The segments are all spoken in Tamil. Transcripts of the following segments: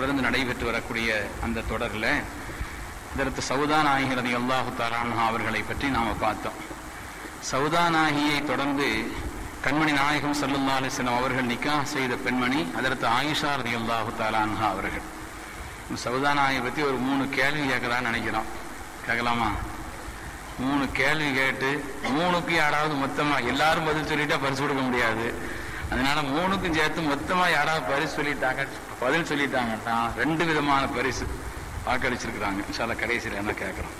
தொடர்ந்து நடைபெற்று வரக்கூடிய அந்த தொடரில் இதற்கு சவுதா நாயகரதி அல்லாஹு தாலான்ஹா அவர்களை பற்றி நாம பார்த்தோம் சவுதா நாயகியை தொடர்ந்து கண்மணி நாயகம் சல்லுல்லா அலிஸ்லாம் அவர்கள் நிக்கா செய்த பெண்மணி அதற்கு ஆயிஷா ரதி அல்லாஹு தாலான்ஹா அவர்கள் சவுதா நாயகை பற்றி ஒரு மூணு கேள்வி கேட்கலான்னு நினைக்கிறோம் கேட்கலாமா மூணு கேள்வி கேட்டு மூணுக்கு யாராவது மொத்தமா எல்லாரும் பதில் சொல்லிட்டா பரிசு கொடுக்க முடியாது அதனால மூணுக்கும் சேர்த்து மொத்தமா யாராவது பரிசு சொல்லிட்டாங்க பதில் சொல்லிட்டாங்கன்னா ரெண்டு விதமான பரிசு வாக்களிச்சிருக்கிறாங்க இன்ஷால்லா கடைசியில் என்ன கேட்கிறோம்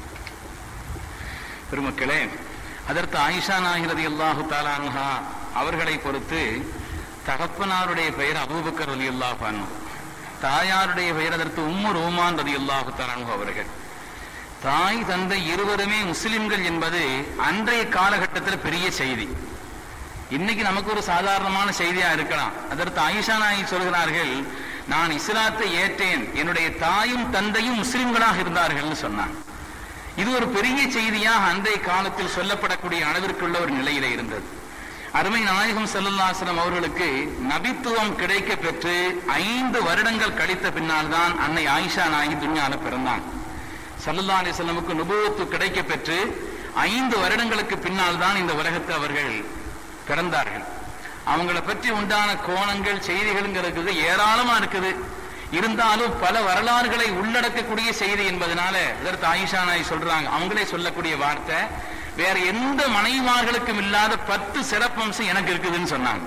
பெருமக்களே அதற்கு ஆயிஷா நாகிரதி அல்லாஹு தாலான்ஹா அவர்களை பொறுத்து தகப்பனாருடைய பெயர் அபூபக்கர் ரதி அல்லாஹ் தாயாருடைய பெயர் அதற்கு உம்மு ரோமான் ரதி அல்லாஹு தாலான்ஹு அவர்கள் தாய் தந்தை இருவருமே முஸ்லிம்கள் என்பது அன்றைய காலகட்டத்தில் பெரிய செய்தி இன்னைக்கு நமக்கு ஒரு சாதாரணமான செய்தியா இருக்கலாம் அதற்கு ஆயிஷா நாயகி சொல்கிறார்கள் நான் இஸ்லாத்தை ஏற்றேன் என்னுடைய தாயும் தந்தையும் முஸ்லிம்களாக இருந்தார்கள்னு சொன்னான் இது ஒரு பெரிய செய்தியாக அன்றைய காலத்தில் சொல்லப்படக்கூடிய அளவிற்குள்ள ஒரு நிலையில இருந்தது அருமை நாயகம் செல்லல்லாசலம் அவர்களுக்கு நபித்துவம் கிடைக்க பெற்று ஐந்து வருடங்கள் கழித்த பின்னால் தான் அன்னை ஆயிஷா நாயகி துன்யால பிறந்தான் சல்லல்லா அலிசல்லமுக்கு நுபுவத்து கிடைக்க பெற்று ஐந்து வருடங்களுக்கு பின்னால் தான் இந்த உலகத்தை அவர்கள் பிறந்தார்கள் அவங்கள பற்றி உண்டான கோணங்கள் செய்திகள்ங்கிறது ஏராளமா இருக்குது இருந்தாலும் பல வரலாறுகளை உள்ளடக்கக்கூடிய செய்தி என்பதனால இதற்கு ஆயிஷா நாய் சொல்றாங்க அவங்களே சொல்லக்கூடிய வார்த்தை வேற எந்த மனைவிமார்களுக்கும் இல்லாத பத்து சிறப்பம்சம் எனக்கு இருக்குதுன்னு சொன்னாங்க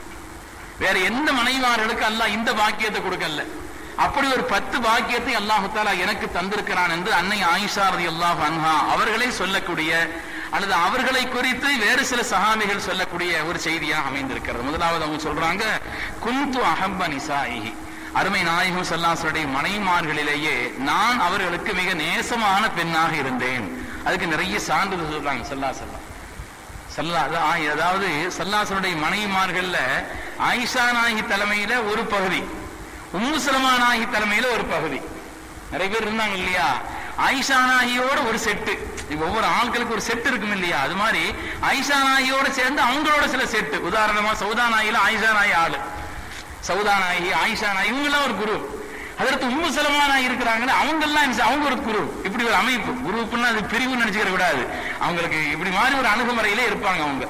வேற எந்த மனைவிமார்களுக்கு அல்லாஹ் இந்த பாக்கியத்தை கொடுக்கல அப்படி ஒரு பத்து பாக்கியத்தை அல்லாஹு தாலா எனக்கு தந்திருக்கிறான் என்று அன்னை ஆயிஷா ரதி அல்லாஹ் அன்ஹா அவர்களே சொல்லக்கூடிய அல்லது அவர்களை குறித்து வேறு சில சஹாமிகள் சொல்லக்கூடிய ஒரு செய்தியாக அமைந்திருக்கிறது முதலாவது அவங்க சொல்றாங்க குந்து அஹப்ப நிசாயிஹி அருமை நாயகம் சல்லாசருடைய மனைமார்களிலேயே நான் அவர்களுக்கு மிக நேசமான பெண்ணாக இருந்தேன் அதுக்கு நிறைய சான்றிதழ் சொல்றாங்க சல்லா சல்லா சல்லா அதாவது சல்லாசனுடைய மனைவிமார்கள்ல ஆயிஷா நாயகி தலைமையில ஒரு பகுதி உம்மு சலமா நாயகி தலைமையில ஒரு பகுதி நிறைய பேர் இருந்தாங்க இல்லையா ஆயிஷா நாயகியோட ஒரு செட்டு ஒவ்வொரு ஆட்களுக்கு ஒரு செட்டு இருக்கும் இல்லையா அது மாதிரி ஆயிஷா நாயகியோட சேர்ந்து அவங்களோட சில செட்டு உதாரணமா சவுதா நாயில ஆயிஷா நாயி ஆளு சவுதா நாயகி ஆயிஷா நாயகி இவங்கெல்லாம் ஒரு குரு அதற்கு உம்மு சலமா நாயகி இருக்கிறாங்கன்னு அவங்க எல்லாம் அவங்க ஒரு குரு இப்படி ஒரு அமைப்பு குரூப்னா அது பிரிவு நினைச்சுக்கிற கூடாது அவங்களுக்கு இப்படி மாதிரி ஒரு அணுகுமுறையிலே இருப்பாங்க அவங்க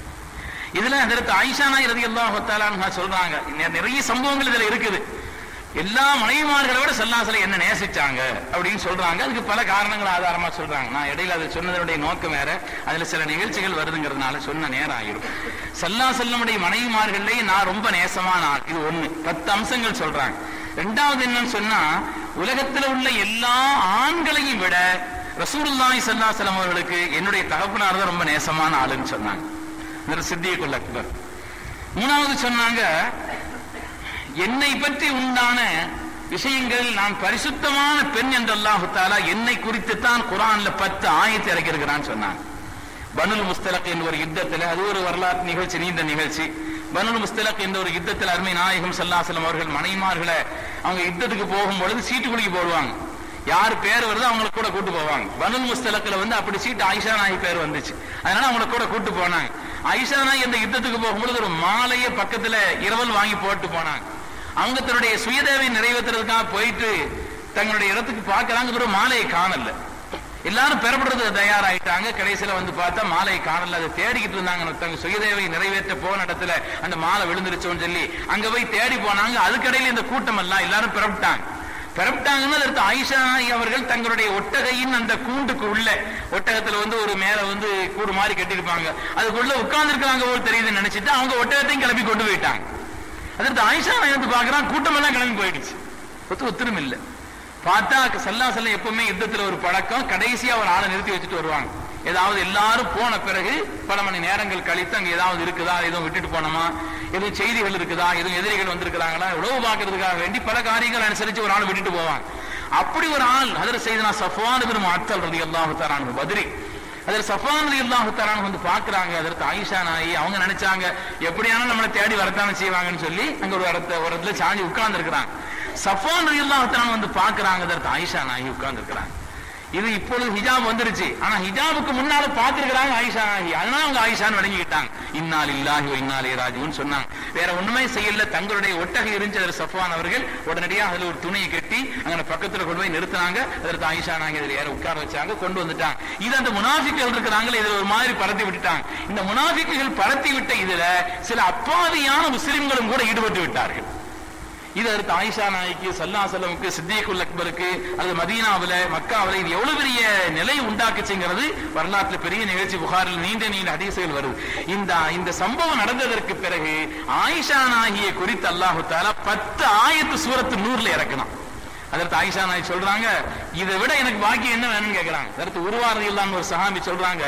இதுல அதற்கு ஆயிஷா நாய் ரதி அல்லாஹ் சொல்றாங்க நிறைய சம்பவங்கள் இதுல இருக்குது எல்லா மனைவிமார்களோட செல்லாசல என்ன நேசிச்சாங்க அப்படின்னு சொல்றாங்க அதுக்கு பல காரணங்கள் ஆதாரமா சொல்றாங்க நான் இடையில அதை சொன்னதனுடைய நோக்கம் வேற அதுல சில நிகழ்ச்சிகள் வருதுங்கிறதுனால சொன்ன நேரம் ஆகிடும் செல்லா செல்லமுடைய மனைவிமார்கள்லயே நான் ரொம்ப நேசமான ஆள் இது ஒண்ணு பத்து அம்சங்கள் சொல்றாங்க ரெண்டாவது என்னன்னு சொன்னா உலகத்துல உள்ள எல்லா ஆண்களையும் விட ரசூலுல்லாஹி சல்லாசலம் அவர்களுக்கு என்னுடைய தகப்பனார் தான் ரொம்ப நேசமான ஆளுன்னு சொன்னாங்க சித்தியக்குள் அக்பர் மூணாவது சொன்னாங்க என்னை பற்றி உண்டான விஷயங்கள் நான் பரிசுத்தமான பெண் என்று அல்லாஹு தாலா என்னை குறித்து தான் குரான்ல பத்து ஆயத்தை இறக்கியிருக்கிறான்னு சொன்னாங்க பனுல் முஸ்தலக் என்ற ஒரு யுத்தத்தில் அது ஒரு வரலாற்று நிகழ்ச்சி நீண்ட நிகழ்ச்சி பனுல் முஸ்தலக் என்ற ஒரு யுத்தத்தில் அருமை நாயகம் சல்லாசலம் அவர்கள் மனைமார்களை அவங்க யுத்தத்துக்கு போகும் பொழுது சீட்டு குலுக்கி போடுவாங்க யார் பேர் வருதோ அவங்களை கூட கூட்டு போவாங்க பனுல் முஸ்தலக்கில் வந்து அப்படி சீட்டு ஆயிஷா நாயி பேர் வந்துச்சு அதனால அவங்கள கூட கூட்டு போனாங்க ஆயிஷா நாயி அந்த யுத்தத்துக்கு போகும்பொழுது ஒரு மாலையை பக்கத்துல இரவல் வாங்கி போட்டு போனாங்க அவங்க தன்னுடைய சுயதேவை நிறைவேற்றுறதுக்காக போயிட்டு தங்களுடைய இடத்துக்கு பார்க்கறாங்க ஒரு மாலையை காணல எல்லாரும் பெறப்படுறது தயாராயிட்டாங்க கடைசியில வந்து பார்த்தா மாலையை காணல அதை தேடிக்கிட்டு இருந்தாங்க தங்க சுயதேவை நிறைவேற்ற போன இடத்துல அந்த மாலை விழுந்துருச்சோன்னு சொல்லி அங்க போய் தேடி போனாங்க அதுக்கடையில இந்த கூட்டம் எல்லாம் எல்லாரும் பெறப்பட்டாங்க பெறப்பட்டாங்கன்னு அதற்கு ஆயிஷா அவர்கள் தங்களுடைய ஒட்டகையின் அந்த கூண்டுக்கு உள்ள ஒட்டகத்துல வந்து ஒரு மேல வந்து கூடு மாதிரி கட்டிருப்பாங்க அதுக்குள்ள உட்கார்ந்து இருக்கிறாங்க போல் தெரியுதுன்னு நினைச்சிட்டு அவங்க ஒட்டகத்தையும் கிளப்பி கொண்டு போயிட்டாங்க அதற்கு ஆயிஷா வந்து பாக்குறான் கூட்டம் எல்லாம் கிளம்பி போயிடுச்சு ஒத்து ஒத்துரும் இல்லை பார்த்தா சல்லா செல்லம் எப்பவுமே யுத்தத்துல ஒரு பழக்கம் கடைசியா ஒரு ஆளை நிறுத்தி வச்சுட்டு வருவாங்க ஏதாவது எல்லாரும் போன பிறகு பல மணி நேரங்கள் கழித்து அங்க ஏதாவது இருக்குதா எதுவும் விட்டுட்டு போனோமா எதுவும் செய்திகள் இருக்குதா எதுவும் எதிரிகள் வந்திருக்கிறாங்களா உழவு பார்க்கறதுக்காக வேண்டி பல காரியங்கள் அனுசரிச்சு ஒரு ஆள் விட்டுட்டு போவாங்க அப்படி ஒரு ஆள் அதில் செய்தனா சஃபான் பெரும் ஆட்கள் ரதி அல்லாஹு தரான் பதிரி அதில் சஃபான் ரதி அல்லாஹு தரான் வந்து பாக்குறாங்க அதற்கு ஆயிஷா நாயி அவங்க நினைச்சாங்க எப்படியானாலும் நம்மளை தேடி வரத்தானே செய்வாங்கன்னு சொல்லி அங்க ஒரு இடத்த ஒரு இடத்துல சாஞ்சி உட்கார்ந்து இருக்கிறாங்க சஃபான் ரதி அல்லாஹு தரான் வந்து பாக்குறாங்க அதற்கு ஆயிஷா நாயி உட்கார்ந்து இருக்கிறாங்க இது இப்பொழுது ஹிஜாப் வந்துருச்சு ஆனா ஹிஜாபுக்கு முன்னால பாத்துருக்காங்க ஆயிஷா நாயகி அதனால அவங்க ஆயிஷான்னு வழங்கிக்கிட்டாங்க இன்னால் இல்லாஹி இன்னாலே ராஜுன்னு சொன்னாங்க வேற ஒண்ணுமே செய்யல தங்களுடைய ஒட்டகை இருந்துச்சு அதில் சஃப்வான் அவர்கள் உடனடியாக அதுல ஒரு துணியை கட்டி அங்க பக்கத்துல கொண்டு போய் நிறுத்தினாங்க அதற்கு ஆயிஷா நாயகி இதுல யாரும் உட்கார வச்சாங்க கொண்டு வந்துட்டாங்க இது அந்த முனாஃபிக்குகள் இருக்கிறாங்களே இதுல ஒரு மாதிரி பரத்தி விட்டுட்டாங்க இந்த முனாஃபிக்குகள் பரத்தி விட்ட இதுல சில அப்பாவியான முஸ்லிம்களும் கூட ஈடுபட்டு விட்டார்கள் இது அடுத்து ஆயிஷா நாய்க்கு சல்லா செல்லமுக்கு சித்திகுல் அக்பருக்கு அது மதீனாவுல மக்காவுல இது எவ்வளவு பெரிய நிலை உண்டாக்குச்சுங்கிறது வரலாற்றுல பெரிய நிகழ்ச்சி புகாரில் நீண்ட நீண்ட ஹதீசுகள் வருது இந்த இந்த சம்பவம் நடந்ததற்கு பிறகு ஆயிஷா நாகியை குறித்து அல்லாஹு தாலா பத்து ஆயத்து சூரத்து நூறுல இறக்கணும் அதற்கு ஆயிஷா நாய் சொல்றாங்க இதை விட எனக்கு பாக்கி என்ன வேணும்னு கேக்குறாங்க அதற்கு உருவாரது இல்லாம ஒரு சஹாபி சொல்றாங்க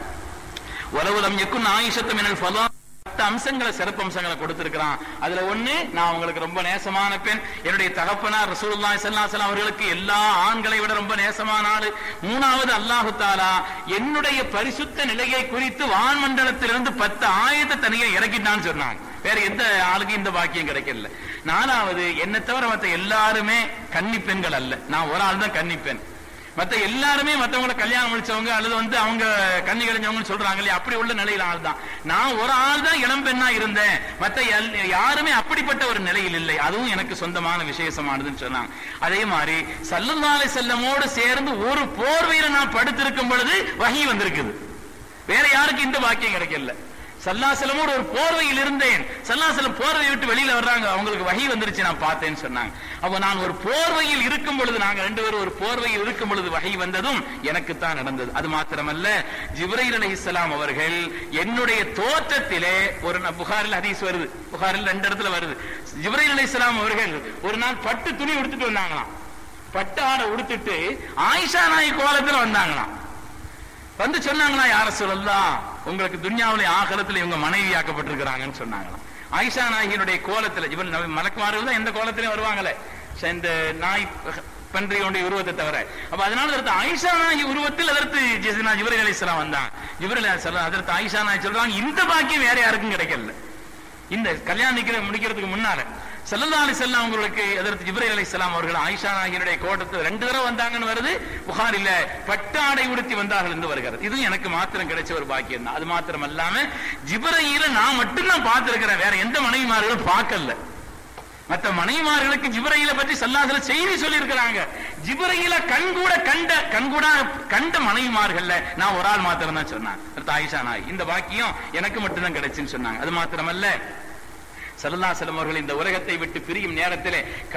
உலவுலம் எக்கும் ஆயிஷத்து மினல் ஃபலா பத்து அம்சங்களை சிறப்பு அம்சங்களை கொடுத்திருக்கிறான் அதுல ஒண்ணு நான் உங்களுக்கு ரொம்ப நேசமான பெண் என்னுடைய தகப்பனார் ரசூலுல்லாஹி ஸல்லல்லாஹு அலைஹி வஸல்லம் அவர்களுக்கு எல்லா ஆண்களை விட ரொம்ப நேசமான ஆளு மூணாவது அல்லாஹு தாலா என்னுடைய பரிசுத்த நிலையை குறித்து வான்மண்டலத்திலிருந்து பத்து ஆயத்தை தனியா இறக்கிட்டான்னு சொன்னாங்க வேற எந்த ஆளுக்கும் இந்த பாக்கியம் கிடைக்கல நாலாவது என்னை தவிர மத்த எல்லாருமே கன்னி பெண்கள் அல்ல நான் ஒரு ஆள் தான் கன்னி பெண் மத்த எல்லாருமே மத்தவங்கள கல்யாணம் முடிச்சவங்க அல்லது வந்து அவங்க கண்ணி கழிஞ்சவங்க சொல்றாங்க இல்லையா அப்படி உள்ள நிலையில ஆள் தான் நான் ஒரு ஆள் தான் இளம் பெண்ணா இருந்தேன் மத்த எல்- யாருமே அப்படிப்பட்ட ஒரு நிலையில் இல்லை அதுவும் எனக்கு சொந்தமான விசேஷமானதுன்னு சொன்னாங்க அதே மாதிரி சல்லுல்லாலை செல்லமோடு சேர்ந்து ஒரு போர்வையில நான் படுத்திருக்கும் பொழுது வகி வந்திருக்குது வேற யாருக்கு இந்த பாக்கியம் கிடைக்கல சல்லாசலமோடு ஒரு போர்வையில் இருந்தேன் சல்லாசலம் போர்வை விட்டு வெளியில வர்றாங்க அவங்களுக்கு வகி வந்துருச்சு நான் பார்த்தேன்னு சொன்னாங்க அப்ப நான் ஒரு போர்வையில் இருக்கும் பொழுது நாங்க ரெண்டு பேரும் ஒரு போர்வையில் இருக்கும் பொழுது வகை வந்ததும் எனக்கு தான் நடந்தது அது மாத்திரமல்ல ஜிப்ரைல் அலைஹிஸ்ஸலாம் அவர்கள் என்னுடைய தோற்றத்திலே ஒரு ந- புகாரில் ஹதீஸ் வருது புகாரில் ரெண்டு இடத்துல வருது ஜிப்ரைல் அலைஹிஸ்ஸலாம் அவர்கள் ஒரு நாள் பட்டு துணி உடுத்துட்டு வந்தாங்களாம் பட்டு ஆடை உடுத்துட்டு ஆயிஷா நாய் கோலத்துல வந்தாங்களாம் வந்து சொன்னாங்களா யார சொல்லலாம் உங்களுக்கு துன்யாவிலே ஆகலத்துல இவங்க மனைவி ஆக்கப்பட்டிருக்கிறாங்கன்னு சொன்னாங்களாம் ஆயிஷா நாயகியினுடைய கோலத்துல இவன் நபி- மலக்குமார்கள் தான் எந்த கோலத்திலையும் வருவாங்களே ச- இந்த நாய் பன்றியோடைய உருவத்தை தவிர அப்ப அதனால அதற்கு ஆயிஷா நாயகி உருவத்தில் அதற்கு ஜிஸ்னா ஜிபர் அலிஸ்லாம் வந்தான் ஜிபர் அலிஸ்லாம் அதற்கு ஆயிஷா நாயகி சொல்றாங்க இந்த பாக்கியம் வேற யாருக்கும் கிடைக்கல இந்த கல்யாணம் நிக்கிற முடிக்கிறதுக்கு முன்னால ஸல்லல்லாஹு அலைஹி வஸல்லம் அவங்களுக்கு எதிர்த்து ஜிப்ரைல் அலைஹிஸ்ஸலாம் அவர்கள் ஆயிஷா நாயகியுடைய கோட்டத்தில் ரெண்டு தடவை வந்தாங்கன்னு வருது புகாரில பட்டாடை உடுத்தி வந்தார்கள் என்று வருகிறது இதுவும் எனக்கு மாத்திரம் கிடைச்ச ஒரு பாக்கியம் தான் அது மாத்திரம் அல்லாம ஜிப்ரையில நான் மட்டும் தான் பார்த்திருக்கிறேன் வேற எந்த மனைவிமார்களும் பார்க்கல மற்ற மனைவிமார்களுக்கு ஜிப்ரையில பற்றி சல்லாசல செய்தி சொல்லி இருக்கிறாங்க ஜிப்ரையில கண்கூட கண்ட கண்கூட கண்ட மனைவிமார்கள்ல நான் ஒரு ஆள் மாத்திரம் தான் சொன்னேன் அடுத்து ஆயிஷா நாய் இந்த பாக்கியம் எனக்கு மட்டும்தான் கிடைச்சுன்னு சொன்னாங்க அது மாத்திரமல்ல சல்லல்லாசலம் அவர்கள் இந்த உலகத்தை விட்டு பிரியும் நேரத்திலே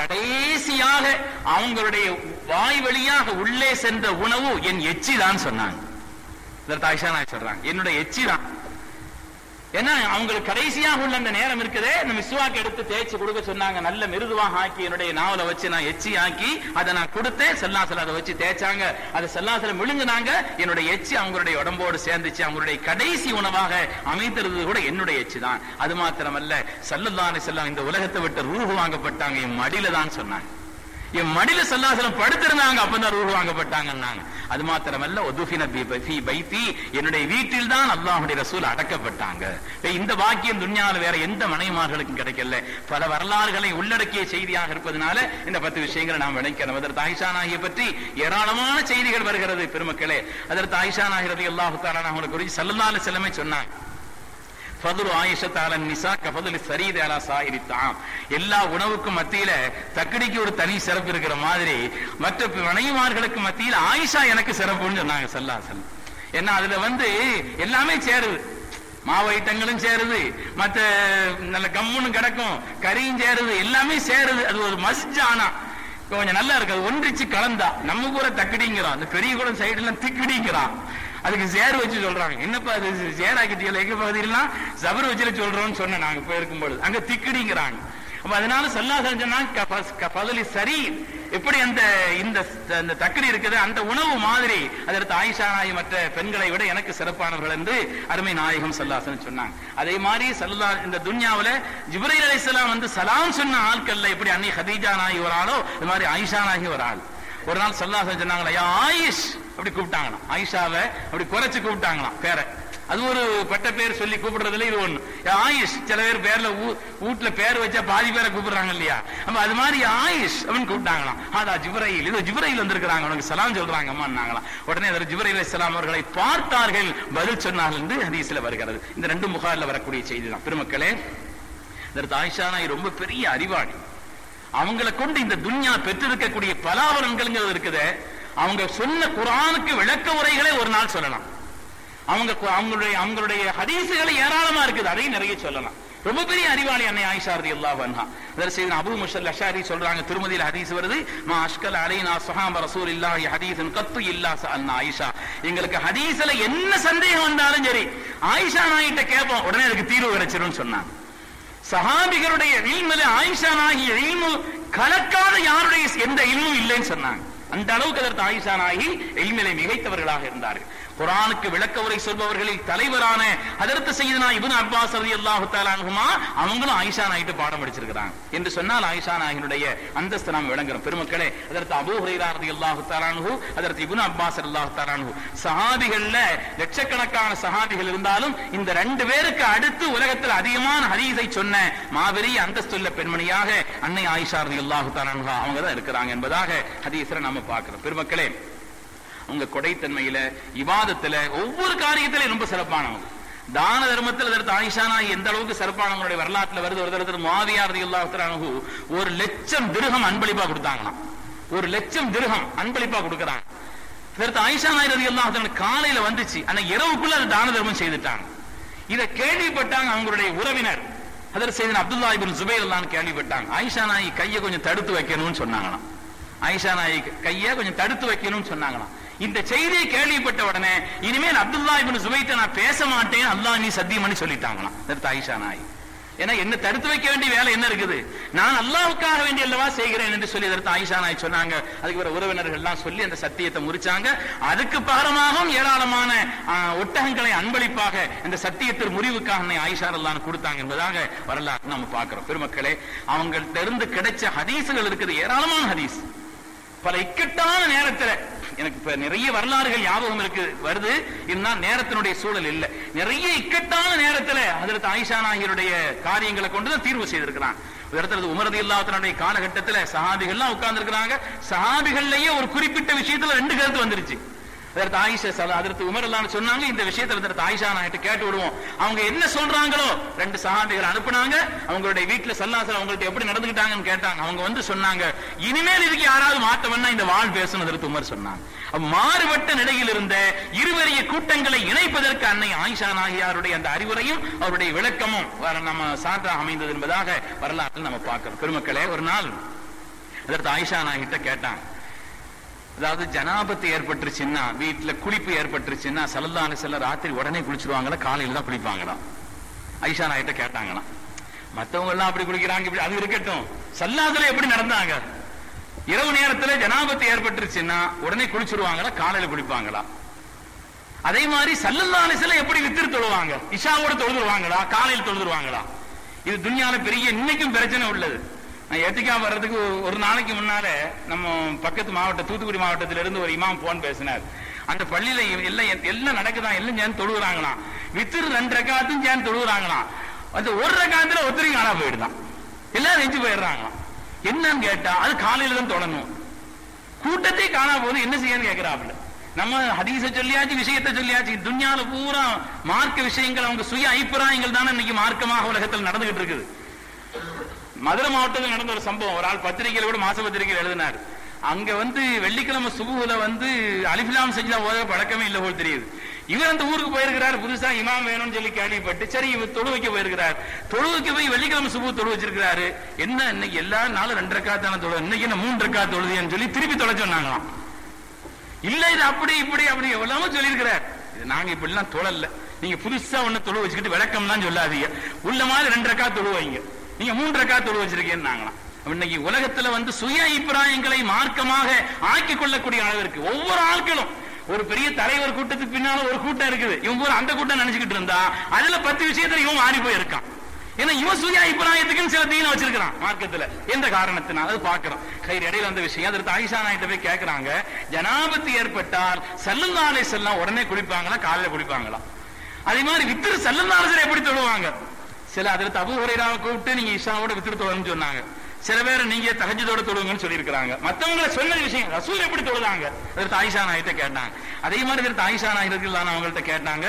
கடைசியாக அவங்களுடைய வாய் வழியாக உள்ளே சென்ற உணவு என் எச்சி தான் சொன்னாங்க இதற்கு ஆயிஷா நாய் சொல்றாங்க என்னுடைய எச்சி தான் ஏன்னா அவங்களுக்கு கடைசியாக உள்ள அந்த நேரம் இருக்குதே இந்த மிஸ்வாக்கு எடுத்து தேய்ச்சி கொடுக்க சொன்னாங்க நல்ல மிருதுவாக ஆக்கி என்னுடைய நாவலை வச்சு நான் எச்சி ஆக்கி அதை நான் கொடுத்தேன் செல்லாசல அதை வச்சு தேய்ச்சாங்க அதை செல்லாசல விழுங்குனாங்க என்னுடைய எச்சி அவங்களுடைய உடம்போடு சேர்ந்துச்சு அவங்களுடைய கடைசி உணவாக அமைத்திருந்தது கூட என்னுடைய எச்சி தான் அது மாத்திரமல்ல சல்லல்லாஹு செல்லாம் இந்த உலகத்தை விட்டு ரூஹு வாங்கப்பட்டாங்க என் மடியில தான் சொன்னாங்க என் மடியில சல்லாசலம் படுத்திருந்தாங்க அப்பதான் ரூஹு வாங்கப்பட்டாங்கன்னாங்க அது மாத்திரமல்ல ஒதுஃபின பி ஃபி பைத்தி என்னுடைய வீட்டில் தான் அல்லாஹுடைய ரசூல் அடக்கப்பட்டாங்க இப்ப இந்த வாக்கியம் துன்யாவில் வேற எந்த மனைவிமார்களுக்கும் கிடைக்கல பல வரலாறுகளை உள்ளடக்கிய செய்தியாக இருப்பதனால இந்த பத்து விஷயங்களை நாம் விளைக்கிறோம் அதற்கு ஆயிஷா நாகியை பற்றி ஏராளமான செய்திகள் வருகிறது பெருமக்களே அதற்கு ஆயிஷா நாகிறது அல்லாஹு தாலா அவங்களை குறித்து சல்லல்லாஹு செல்லமே சொன்னாங்க ஃபதுரு ஆயிஷத் அல நிசா கஃபதுல் சரீத் அலா சாயிரி தாம் எல்லா உணவுக்கும் மத்தியில தக்கடிக்கு ஒரு தனி சிறப்பு இருக்கிற மாதிரி மற்ற மனைவிமார்களுக்கு மத்தியில் ஆயிஷா எனக்கு சிறப்புன்னு சொன்னாங்க சல்லா செல்லம் ஏன்னா அதுல வந்து எல்லாமே சேருது மாவு ஐட்டங்களும் சேருது மத்த நல்ல கம்முன்னு கிடக்கும் கறியும் சேருது எல்லாமே சேருது அது ஒரு மஸ்ஜானா கொஞ்சம் நல்லா இருக்கு அது ஒன்றிச்சு கலந்தா நம்ம கூட தக்கடிங்கிறோம் அந்த பெரிய கூட சைடுல திக்கடிங்கிறான் அதுக்கு சேர் வச்சு சொல்றாங்க என்னப்பா அது சேராக்கிட்டியல எங்க பகுதியிலாம் ஜபர் வச்சுல சொல்றோம்னு சொன்னேன் நாங்க போயிருக்கும் பொழுது அங்க திக்கடிங்கிறாங்க அப்ப அதனால சல்லாசன் சொன்னாங்க பதலி சரி எப்படி அந்த இந்த அந்த தக்கடி இருக்குது அந்த உணவு மாதிரி அதற்கு ஆயிஷா நாய் மற்ற பெண்களை விட எனக்கு சிறப்பானவர்கள் என்று அருமை நாயகம் சல்லாசன் சொன்னாங்க அதே மாதிரி சல்லா இந்த துன்யாவுல ஜிப்ரைல் அலைஹிஸ்ஸலாம் வந்து சலாம் சொன்ன ஆட்கள்ல எப்படி அன்னை ஹதீஜா நாயி ஒரு ஆளோ இது மாதிரி ஆயிஷா நாயகி ஒரு ஆள் ஒரு நாள் சல்லாசன் சொன்னாங்களா யா ஆயிஷ் அப்படி கூப்பிட்டாங்களாம் ஆயிஷாவை அப்படி குறைச்சு கூப்பிட்டாங்களாம் பேரை அது ஒரு பட்ட பேர் சொல்லி கூப்பிடுறதுல இது ஒண்ணு ஆயுஷ் சில பேர் பேர்ல ஊ- வீட்டுல பேர் வச்சா பாதி பேரை கூப்பிடுறாங்க இல்லையா அப்ப அது மாதிரி ஆயுஷ் அப்படின்னு கூப்பிட்டாங்களாம் அதா ஜிப்ரையில் இது ஜிப்ரையில் வந்திருக்கிறாங்க உனக்கு சலாம் சொல்றாங்க அம்மாங்களாம் உடனே அதில் ஜிப்ரையில் இஸ்லாம் அவர்களை பார்த்தார்கள் பதில் சொன்னார்கள் என்று ஹதீஸ்ல வருகிறது இந்த ரெண்டு முகாரில் வரக்கூடிய செய்தி தான் பெருமக்களே இதற்கு ஆயிஷா நாய் ரொம்ப பெரிய அறிவாளி அவங்களை கொண்டு இந்த துன்யா பெற்றிருக்கக்கூடிய பலாவரன்கள்ங்கிறது இருக்குதே அவங்க சொன்ன குரானுக்கு விளக்க உரைகளை ஒரு நாள் சொல்லலாம் அவங்க கு- அவங்களுடைய அவங்களுடைய ஹதீசுகள் ஏராளமா இருக்குது அதையும் நிறைய சொல்லலாம் ரொம்ப பெரிய அறிவாளி அன்னை ஆயிஷா ரதி அல்லாஹ் அன்ஹா அதர் செய்த அபு முஷல் அஷாரி சொல்றாங்க திருமதியில ஹதீஸ் வருது மா அஷ்கல் அலைனா சுஹாப ரசூல் இல்லாஹி ஹதீஸன் கத்து இல்லா அண்ணா ஆயிஷா எங்களுக்கு ஹதீஸ்ல என்ன சந்தேகம் வந்தாலும் சரி ஆயிஷா நாயிட்ட கேட்போம் உடனே அதுக்கு தீர்வு கிடைச்சிரும்னு சொன்னாங்க சஹாபிகளுடைய இல்மில ஆயிஷா நாகி இல்மு கலக்காத யாருடைய எந்த இல்மும் இல்லைன்னு சொன்னாங்க அந்த அளவுக்கு அதற்கு ஆயிஷா நாகி இல்மிலை மிகைத்தவர்களாக இருந்தார்கள் குரானுக்கு விளக்க உரை சொல்பவர்களில் தலைவரான அதற்கு செய்தனா இப்னு அப்பாஸ் ரலியல்லாஹு தஆலா அன்ஹுமா அவங்களும் ஆயிஷா நாயிட்டு பாடம் படிச்சிருக்கிறாங்க என்று சொன்னால் ஆயிஷா நாயினுடைய அந்தஸ்து நாம் விளங்குறோம் பெருமக்களே அதற்கு அபூ ஹுரைரா ரலியல்லாஹு தஆலா அன்ஹு அதற்கு இப்னு அப்பாஸ் ரலியல்லாஹு தஆலா அன்ஹு சஹாபிகள்ல லட்சக்கணக்கான சஹாபிகள் இருந்தாலும் இந்த ரெண்டு பேருக்கு அடுத்து உலகத்தில் அதிகமான ஹதீஸை சொன்ன மாபெரிய அந்தஸ்துள்ள பெண்மணியாக அன்னை ஆயிஷா ரலியல்லாஹு தஆலா அன்ஹா அவங்க தான் இருக்கிறாங்க என்பதாக ஹதீஸ்ல நாம பார்க்கிறோம் பெருமக்களே உங்க கொடைத்தன்மையில இவாதத்துல ஒவ்வொரு காரியத்திலும் ரொம்ப சிறப்பானவங்க தான தர்மத்தில் அதற்கு ஆயிஷானா எந்த அளவுக்கு சிறப்பானவங்களுடைய வரலாற்றுல வருது ஒரு தடவை மாவியார் ரலியல்லாஹு ஒரு லட்சம் திருகம் அன்பளிப்பா கொடுத்தாங்களாம் ஒரு லட்சம் திருகம் அன்பளிப்பா கொடுக்கறாங்க இதற்கு ஆயிஷா நாயர் ரலியல்லாஹு காலையில வந்துச்சு ஆனா இரவுக்குள்ள அது தான தர்மம் செய்துட்டாங்க இதை கேள்விப்பட்டாங்க அவங்களுடைய உறவினர் அதற்கு செய்த அப்துல்லா இபின் ஜுபைர் எல்லாம் கேள்விப்பட்டாங்க ஆயிஷா நாயி கையை கொஞ்சம் தடுத்து வைக்கணும்னு சொன்னாங்களாம் ஆயிஷா நாயி கையை கொஞ்சம் தடுத்து வைக்கணும்னு சொன்னாங்களாம் இந்த செய்தியை கேள்விப்பட்ட உடனே இனிமேல் அப்துல்லா இபின் சுபைத்த நான் பேச மாட்டேன் அல்லாஹ் நீ சத்தியம் பண்ணி சொல்லிட்டாங்களாம் அதற்கு ஆயிஷா நாயி ஏன்னா என்ன தடுத்து வைக்க வேண்டிய வேலை என்ன இருக்குது நான் அல்லாஹ்வுக்காக வேண்டி அல்லவா செய்கிறேன் என்று சொல்லி அதற்கு ஆயிஷா நாய் சொன்னாங்க அதுக்கு வர உறவினர்கள் எல்லாம் சொல்லி அந்த சத்தியத்தை முறிச்சாங்க அதுக்கு பகரமாகவும் ஏராளமான ஆ, ஒட்டகங்களை அன்பளிப்பாக இந்த சத்தியத்தின் முறிவுக்காக அன்னை ஆயிஷா எல்லாம் கொடுத்தாங்க என்பதாக வரலாறு நம்ம பார்க்கிறோம் பெருமக்களே அவங்கள்ட்ட இருந்து கிடைச்ச ஹதீசுகள் இருக்குது ஏராளமான ஹதீஸ் பல இக்கட்டான நேரத்துல எனக்கு இப்ப நிறைய வரலாறுகள் ஞாபகம் இருக்கு வருது இருந்தால் நேரத்தினுடைய சூழல் இல்லை நிறைய இக்கட்டான நேரத்துல அதற்கு ஆயிஷா நாயகருடைய காரியங்களை கொண்டுதான் தீர்வு செய்திருக்கிறான் ஒரு இடத்துல உமரதி இல்லாதனுடைய காலகட்டத்துல சஹாபிகள்லாம் உட்கார்ந்து இருக்கிறாங்க சஹாபிகள்லயே ஒரு குறிப்பிட்ட விஷயத்துல ரெண்டு கருத்து வந்துருச்சு அதற்கு ஆயிஷா சல- அதற்கு உமர் எல்லாம் சொன்னாங்க இந்த விஷயத்துல அதற்கு ஆயிஷா நாயிட்டு கேட்டு விடுவோம் அவங்க என்ன சொல்றாங்களோ ரெண்டு சஹாபிகள் அனுப்புனாங்க அவங்களுடைய வீட்டுல சல்லாசல் அவங்கள்ட்ட எப்படி நடந்துக்கிட்டாங்கன்னு கேட்டாங்க அவங்க வந்து சொன்னாங்க இனிமேல் இதுக்கு யாராவது மாத்தவன்னா இந்த வாழ் பேசணும் அதற்கு உமர் சொன்னாங்க அப்ப மாறுபட்ட நிலையில் இருந்த இருவரிய கூட்டங்களை இணைப்பதற்கு அன்னை ஆயிஷா நாகியாருடைய அந்த அறிவுரையும் அவருடைய விளக்கமும் வர- நம்ம சான்றாக அமைந்தது என்பதாக வரலாற்றில் நம்ம பார்க்கிறோம் பெருமக்களே ஒரு நாள் அதற்கு ஆயிஷா நாகிட்ட கேட்டாங்க அதாவது ஜனாபத்து ஏற்பட்டுருச்சுன்னா வீட்டுல குளிப்பு ஏற்பட்டுருச்சுன்னா சல்லல்லா அலிசல்ல ராத்திரி உடனே குளிச்சிருவாங்களா காலையில தான் குளிப்பாங்களாம் ஐஷா நாயிட்ட கேட்டாங்களாம் மத்தவங்க எல்லாம் அப்படி குளிக்கிறாங்க இப்படி அது இருக்கட்டும் சல்லாதுல எப்படி நடந்தாங்க இரவு நேரத்துல ஜனாபத்து ஏற்பட்டுருச்சுன்னா உடனே குளிச்சிருவாங்களா காலையில குளிப்பாங்களா அதே மாதிரி சல்லல்லா அலிசல்ல எப்படி வித்திரு தொழுவாங்க இஷாவோட தொழுதுருவாங்களா காலையில் தொழுதுருவாங்களா இது துன்யால பெரிய இன்னைக்கும் பிரச்சனை உள்ளது நான் ஏத்திக்கா வர்றதுக்கு ஒரு- ஒரு நாளைக்கு முன்னால நம்ம பக்கத்து மாவட்ட தூத்துக்குடி மாவட்டத்தில இருந்து ஒரு இமாம் போன் பேசினார் அந்த பள்ளியில எல்லாம் எல்லாம் நடக்குதான் எல்லாம் சேர்ந்து தொழுகிறாங்களாம் வித்திரு ரெண்டு ரக்காத்தும் சேர்ந்து தொழுகிறாங்களாம் அந்த ஒரு ரக்காத்துல ஒருத்தரையும் காணா போயிடுதான் எல்லாரும் நெஞ்சு போயிடுறாங்களாம் என்னன்னு கேட்டா அது காலையில தான் தொடங்கும் கூட்டத்தை காணா போது என்ன செய்யன்னு கேட்கிறாப்புல நம்ம ஹதீஸ சொல்லியாச்சு விஷயத்தை சொல்லியாச்சு துன்யால பூரா மார்க்க விஷயங்கள் அவங்க சுய அபிப்பிராயங்கள் தானே இன்னைக்கு மார்க்கமாக உலகத்தில் நடந்துகிட்டு இருக்குது மதுரை மாவட்டத்தில் நடந்த ஒரு சம்பவம் ஒரு ஆள் பத்திரிகையில கூட மாச பத்திரிகையில் எழுதினார் அங்க வந்து வெள்ளிக்கிழமை சுபுகுல வந்து அலிஃபிலாம் செஞ்சா ஓத பழக்கமே இல்லை போல் தெரியுது இவர் அந்த ஊருக்கு போயிருக்கிறார் புதுசா இமாம் வேணும்னு சொல்லி கேள்விப்பட்டு சரி இவர் தொழு வைக்க போயிருக்கிறார் தொழு வைக்க போய் வெள்ளிக்கிழமை சுபு தொழு வச்சிருக்கிறாரு என்ன இன்னைக்கு எல்லா நாளும் ரெண்டு ரக்கா தானே தொழு இன்னைக்கு என்ன மூன்று ரக்கா தொழுதுன்னு சொல்லி திருப்பி தொலை சொன்னாங்களாம் இல்ல இது அப்படி இப்படி அப்படி எவ்வளவோ சொல்லியிருக்கிறார் இது நாங்க இப்படி எல்லாம் தொழல நீங்க புதுசா ஒண்ணு தொழு வச்சுக்கிட்டு விளக்கம் தான் சொல்லாதீங்க உள்ள மாதிரி ரெண்டு ரக்கா தொழு வைங்க நீங்க மூன்று ரக்கா தொழு வச்சிருக்கீங்கன்னாங்களாம் இன்னைக்கு உலகத்துல வந்து சுய அபிப்பிராயங்களை மார்க்கமாக ஆக்கிக் கொள்ளக்கூடிய அளவிற்கு ஒவ்வொரு ஆட்களும் ஒரு பெரிய தலைவர் கூட்டத்துக்கு பின்னால ஒரு கூட்டம் இருக்குது இவன் பூரா அந்த கூட்டம் நினைச்சுக்கிட்டு இருந்தா அதுல பத்து விஷயத்துல இவன் மாறி போயிருக்கான் ஏன்னா இவன் சுய அபிப்பிராயத்துக்குன்னு சில தீன வச்சிருக்கிறான் மார்க்கத்துல எந்த காரணத்தினால அது பாக்குறோம் கயிறு இடையில வந்த விஷயம் அதற்கு ஆயிஷா நாயிட்ட போய் கேக்குறாங்க ஜனாபத்து ஏற்பட்டால் சல்லல்லா அலைஹிஸ்ஸலாம் உடனே குளிப்பாங்களா காலையில குளிப்பாங்களா அதே மாதிரி வித்திரு செல்லந்தாலும் எப்படி தொழுவாங்க சில அதில் அபு ஹுரைராவை கூப்பிட்டு நீங்க இஷாவோட வித்திரு தொழணும்னு சொன்னாங்க சில பேர் நீங்க தஹஜ்ஜதோட தொழுங்கன்னு சொல்லியிருக்கிறாங்க மத்தவங்கள சொன்ன விஷயம் ரசூல் எப்படி தொழுதாங்க அதற்கு ஆயிஷா நாயிட்ட கேட்டாங்க அதே மாதிரி இதற்கு ஆயிஷா நாயிரத்தில் அவங்கள்ட்ட கேட்டாங்க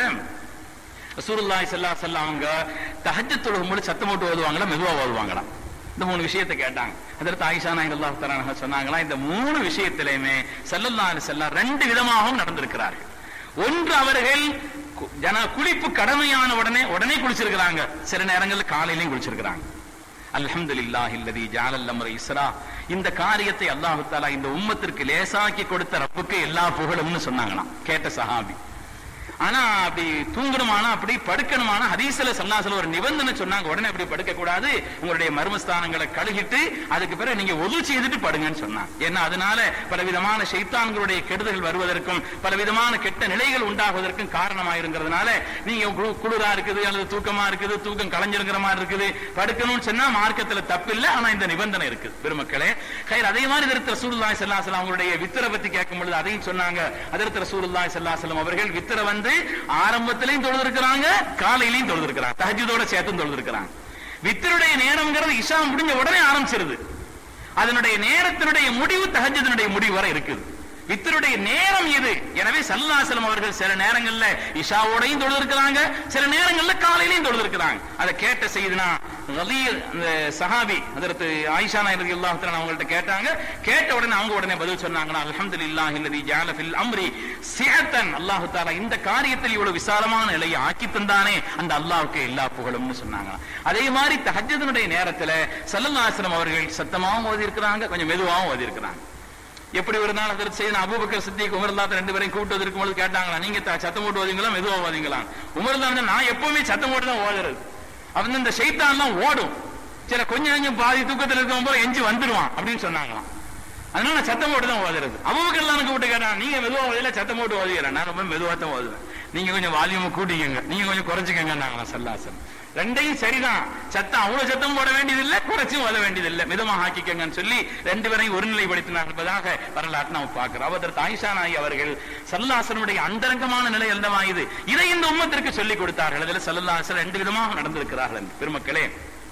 ரசூலுல்லாஹி ஸல்லல்லாஹு அலைஹி வஸல்லம் அவங்க தஹஜ்ஜத் தொழுகும்போது சத்தம் போட்டு ஓதுவாங்களா மெதுவா ஓதுவாங்களா இந்த மூணு விஷயத்தை கேட்டாங்க அதற்கு ஆயிஷா நாயர் அல்லாஹ் தரான சொன்னாங்களா இந்த மூணு விஷயத்திலையுமே ஸல்லல்லாஹு அலைஹி வஸல்லம் ரெண்டு விதமாகவும் நடந்திருக்கிறார்கள் ஒன்று அவர்கள் கு- ஜன குளிப்பு கடமையான உடனே உடனே குளிச்சிருக்கிறாங்க சில நேரங்களில் காலையிலையும் குளிச்சிருக்கிறாங்க அல்ஹம்துலில்லாஹி அல்லதி ஜஅலல் அம்ர இஸ்ரா இந்த காரியத்தை அல்லாஹ் தஆலா இந்த உம்மத்திற்கு லேசாக்கி கொடுத்த ரப்புக்கு எல்லா புகழும்னு சொன்னாங்களாம் கேட்ட சஹாபி ஆனா அப்படி தூங்கணுமானா அப்படி படுக்கணுமானா ஹதீஸ்ல சல்லாசல ஒரு நிபந்தனை சொன்னாங்க உடனே அப்படி படுக்க கூடாது உங்களுடைய மர்மஸ்தானங்களை கழுகிட்டு அதுக்கு பிறகு நீங்க ஒது செய்துட்டு படுங்கன்னு சொன்னாங்க ஏன்னா அதனால பலவிதமான ஷைத்தான்களுடைய கெடுதல்கள் வருவதற்கும் பலவிதமான கெட்ட நிலைகள் உண்டாகுவதற்கும் காரணமாயிருங்கிறதுனால நீங்க கு- குளிரா இருக்குது அல்லது தூக்கமா இருக்குது தூக்கம் கலைஞ்சிருக்கிற மாதிரி இருக்குது படுக்கணும்னு சொன்னா மார்க்கத்துல தப்பில்லை ஆனா இந்த நிபந்தனை இருக்கு பெருமக்களே கயிறு அதே மாதிரி இதற்கு ரசூலுல்லாஹி ஸல்லல்லாஹு அலைஹி வஸல்லம் அவங்களுடைய வித்திர பத்தி கேட்கும் பொழுது அதையும் சொன்னாங்க அதற்கு ரசூலுல்லாஹி ஸல்லல்லாஹு அலைஹி வஸல்லம் அவர்கள் வித்திர வந்து ஆரம்பத்திலையும் தொழுதிருக்கிறாங்க காலையிலையும் தொழுதிருக்கிறாங்க தஹஜ்ஜுதோட சேர்த்தும் தொழுதிருக்கிறாங்க வித்தருடைய நேரம்ங்கிறது இஷா முடிஞ்ச உடனே ஆரம்பிச்சிருது அதனுடைய நேரத்தினுடைய முடிவு தஹஜ்ஜுடைய முடிவு வரை இருக்குது வித்தருடைய நேரம் இது எனவே சல்லாசலம் அவர்கள் சில நேரங்கள்ல இஷாவோடையும் தொழுதிருக்கிறாங்க சில நேரங்கள்ல காலையிலையும் தொழுதிருக்கிறாங்க அதை கேட்ட செய்தினா ரலீல் அந்த சஹாபி அதற்கு ஆயிஷா நாயர் அல்லாஹ் அவங்கள்ட்ட கேட்டாங்க கேட்ட உடனே அவங்க உடனே பதில் சொன்னாங்கன்னா அல்ஹம்துலில்லாஹி அல்லதி ஜஅல ஃபில் அம்ரி சிஹத்தன் அல்லாஹ் தஆலா இந்த காரியத்தில் இவ்வளவு விசாலமான நிலையை ஆக்கி தந்தானே அந்த அல்லாஹ்வுக்கு எல்லா புகழும்னு சொன்னாங்க அதே மாதிரி தஹஜ்ஜுடைய நேரத்துல ஸல்லல்லாஹு அலைஹி வஸல்லம் அவர்கள் சத்தமாவும் ஓதி இருக்கிறாங்க கொஞ்சம் மெதுவாகவும் ஓதி இருக்கிறாங்க எப்படி ஒரு நாள் அதற்கு செய்த அபூபக்கர் சித்திக் உமர்லாத்த ரெண்டு பேரையும் கூட்டு இருக்கும் பொழுது கேட்டாங்களா நீங்க த- சத்தம் போட்டு ஓதுங்களா மெதுவா ஓதுங்களா உமர்லான் நான் எப்பவுமே சத்தம் போட்டு தான் ஓதுறது அவன் இந்த ஷைத்தான்லாம் ஓடும் சில கொஞ்சம் கொஞ்சம் பாதி தூக்கத்துல இருக்கும் போது எஞ்சி வந்துடுவான் அப்படின்னு சொன்னாங்களாம் அதனால நான் சத்தம் போட்டு தான் ஓதுறது அபூபக்கர்லாம் எனக்கு விட்டு கேட்டான் நீங்க மெதுவா ஓதல சத்தம் போட்டு ஓதுகிறேன் நான் ரொம்ப மெதுவா தான் ஓதுவேன் நீங்க கொஞ்சம் வால்யூம் கூட்டிக்கங்க நீங்க கொஞ்சம் குறைச்சிக்கங்க நாங்களாம் சல்லாசன் ரெண்டையும் சரிதான் சத்தம் அவ்வளவு சத்தம் போட வேண்டியதில்லை குறைச்சும் ஓத வேண்டியதில்லை மிதமாக ஆக்கிக்கங்கன்னு சொல்லி ரெண்டு பேரையும் ஒருநிலைப்படுத்தினார் என்பதாக வரலாற்று நாம் பார்க்கிறோம் அவதற்கு ஆயிஷா நாயி அவர்கள் சல்லாசனுடைய அந்தரங்கமான நிலை என்னவா இது இதை இந்த உம்மத்திற்கு சொல்லிக் கொடுத்தார்கள் அதில் சல்லாசன் ரெண்டு விதமாக நடந்திருக்கிறார்கள் என்று பெருமக்களே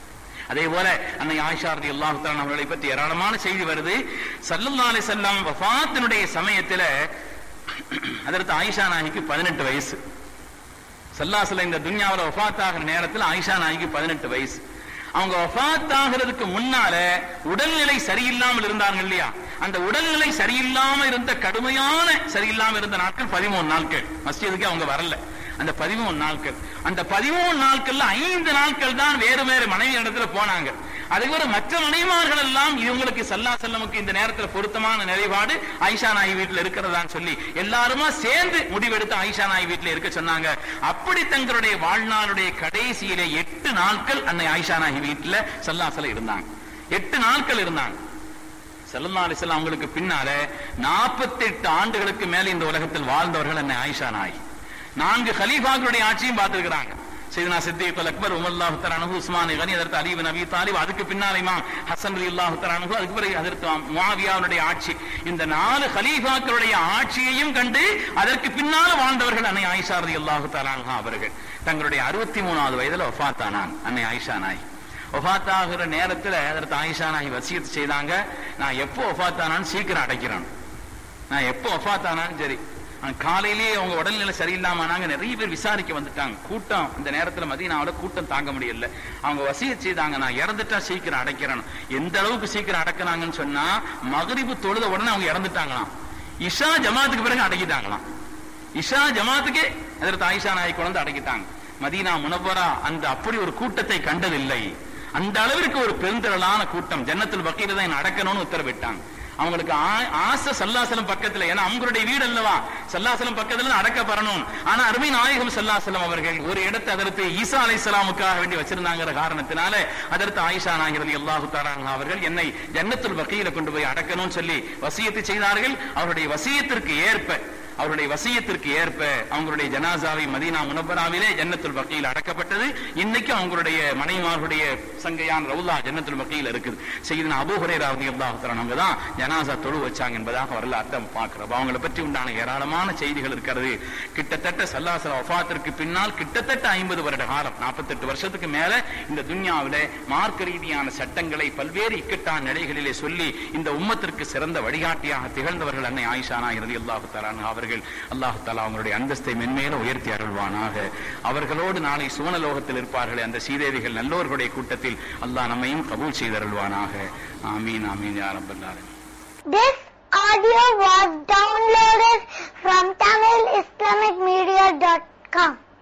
அதே போல அன்னை ஆயிஷா ரதி அல்லாஹு அவர்களை பற்றி ஏராளமான செய்தி வருது சல்லல்லா அலி செல்லம் வஃபாத்தினுடைய சமயத்துல அதற்கு ஆயிஷா நாய்க்கு பதினெட்டு வயசு சல்லாசல இந்த துன்யாவுல வஃபாத் ஆகிற நேரத்தில் ஆயிஷா நாய்க்கு பதினெட்டு வயசு அவங்க வஃபாத் ஆகிறதுக்கு முன்னால உடல்நிலை சரியில்லாமல் இருந்தாங்க இல்லையா அந்த உடல்நிலை சரியில்லாம இருந்த கடுமையான சரியில்லாம இருந்த நாட்கள் பதிமூணு நாட்கள் மஸ்ஜிதுக்கு அவங்க வரல அந்த பதிமூணு நாட்கள் அந்த பதிமூணு நாட்கள்ல ஐந்து நாட்கள் தான் வேறு வேறு மனைவி இடத்துல போனாங்க அதுக்கு மற்ற மனைவிமார்கள் எல்லாம் இவங்களுக்கு சல்லா செல்லமுக்கு இந்த நேரத்துல பொருத்தமான நிலைப்பாடு ஆயிஷா நாய் வீட்டுல இருக்கிறதான்னு சொல்லி எல்லாருமா சேர்ந்து முடிவெடுத்து ஆயிஷா நாய் வீட்டுல இருக்க சொன்னாங்க அப்படி தங்களுடைய வாழ்நாளுடைய கடைசியிலே எட்டு நாட்கள் அன்னை ஆயிஷா நாய் வீட்டுல சல்லாசல இருந்தாங்க எட்டு நாட்கள் இருந்தாங்க செல்லல்லா அலிஸ்லாம் அவங்களுக்கு பின்னால நாற்பத்தி எட்டு ஆண்டுகளுக்கு மேல இந்த உலகத்தில் வாழ்ந்தவர்கள் அன்னை ஆயிஷா நாய் நான்கு ஹலீஃபாக்களுடைய ஆட்சியும் பார்த்திருக்கிறாங்க சைதனா சித்திக் அக்பர் உமல்லாஹு தரானு உஸ்மான் கனி அதற்கு அலி பின் அபி தாலிப் அதுக்கு பின்னால் இமாம் ஹசன் ரலியல்லாஹு தரானு அதுக்கு பிறகு அதற்கு முஆவியாவுடைய ஆட்சி இந்த நாலு ஹலீஃபாக்களுடைய ஆட்சியையும் கண்டு அதற்கு பின்னால் வாழ்ந்தவர்கள் அன்னை ஆயிஷா ரலியல்லாஹு தரானு அவர்கள் தங்களுடைய அறுபத்தி மூணாவது வயதுல வஃபாத்தானான் அன்னை ஆயிஷா நாய் ஒஃபாத்தாகிற நேரத்துல அதற்கு ஆயிஷா நாய் வசியத்து செய்தாங்க நான் எப்போ ஒஃபாத்தானான்னு சீக்கிரம் அடைக்கிறேன் நான் எப்போ ஒஃபாத்தானான்னு சரி ஆனா காலையிலேயே அவங்க உடல்நிலை சரியில்லாம நாங்க நிறைய பேர் விசாரிக்க வந்துட்டாங்க கூட்டம் இந்த நேரத்துல மதியனாவோட கூட்டம் தாங்க முடியல அவங்க வசிய செய்தாங்க நான் இறந்துட்டா சீக்கிரம் அடைக்கிறேன் எந்த அளவுக்கு சீக்கிரம் அடக்குனாங்கன்னு சொன்னா மகரிபு தொழுத உடனே அவங்க இறந்துட்டாங்களாம் இஷா ஜமாத்துக்கு பிறகு அடக்கிட்டாங்களாம் இஷா ஜமாத்துக்கு அதற்கு ஆயிஷா நாய் குழந்தை அடக்கிட்டாங்க மதீனா முனவரா அந்த அப்படி ஒரு கூட்டத்தை கண்டதில்லை அந்த அளவிற்கு ஒரு பெருந்திரளான கூட்டம் ஜன்னத்தில் பக்கீர தான் அடக்கணும்னு உத்தரவிட்டாங்க அவங்களுக்கு ஆ- ஆசை சல்லாசலம் பக்கத்துல ஏன்னா அவங்களுடைய வீடு அல்லவா சல்லாசலம் பக்கத்துல அடக்கப்படணும் ஆனா அருமை நாயகம் சல்லாசலம் அவர்கள் ஒரு இடத்தை அதற்கு ஈசா அலை சலாமுக்காக வேண்டி வச்சிருந்தாங்கிற காரணத்தினால அதற்கு ஆயிஷா நாயகரதி அல்லாஹு தாராங்க அவர்கள் என்னை ஜன்னத்துல் பக்கையில கொண்டு போய் அடக்கணும்னு சொல்லி வசியத்து செய்தார்கள் அவருடைய வசியத்திற்கு ஏற்ப அவருடைய வசியத்திற்கு ஏற்ப அவங்களுடைய ஜனாசாவை மதீனா முனப்பராவிலே ஜன்னத்துல் பக்கையில் அடக்கப்பட்டது இன்னைக்கு அவங்களுடைய மனைமார்களுடைய சங்கையான் ரவுலா ஜன்னத்துல் பக்கையில் இருக்குது செய்தன அபூஹுரேரா ரலியல்லாஹு அவங்க தான் ஜனாசா தொழு வச்சாங்க என்பதாக வரலாற்றை நம்ம பார்க்கிறோம் அவங்களை பற்றி உண்டான ஏராளமான செய்திகள் இருக்கிறது கிட்டத்தட்ட சல்லாசல வஃபாத்திற்கு பின்னால் கிட்டத்தட்ட ஐம்பது வருட காலம் நாற்பத்தெட்டு வருஷத்துக்கு மேல இந்த துன்யாவில மார்க்க ரீதியான சட்டங்களை பல்வேறு இக்கட்டான நிலைகளிலே சொல்லி இந்த உம்மத்திற்கு சிறந்த வழிகாட்டியாக திகழ்ந்தவர்கள் அன்னை ஆயிஷா நாயகி அல்லாஹு தலான் அவர்கள் அல்லாஹு தாலா அவங்களுடைய அந்தஸ்தை மென்மேல உயர்த்தி அருள்வானாக அவர்களோடு நாளை சுவனலோகத்தில் இருப்பார்களே அந்த சீதேவிகள் நல்லோர்களுடைய கூட்டத்தில் அல்லாஹ் நம்மையும் கபூல் செய்தருள்வானாக ஆமீன் ஆமீன் யா ரப்பல் ஆலமீன் This audio was downloaded from TamilIslamicMedia.com.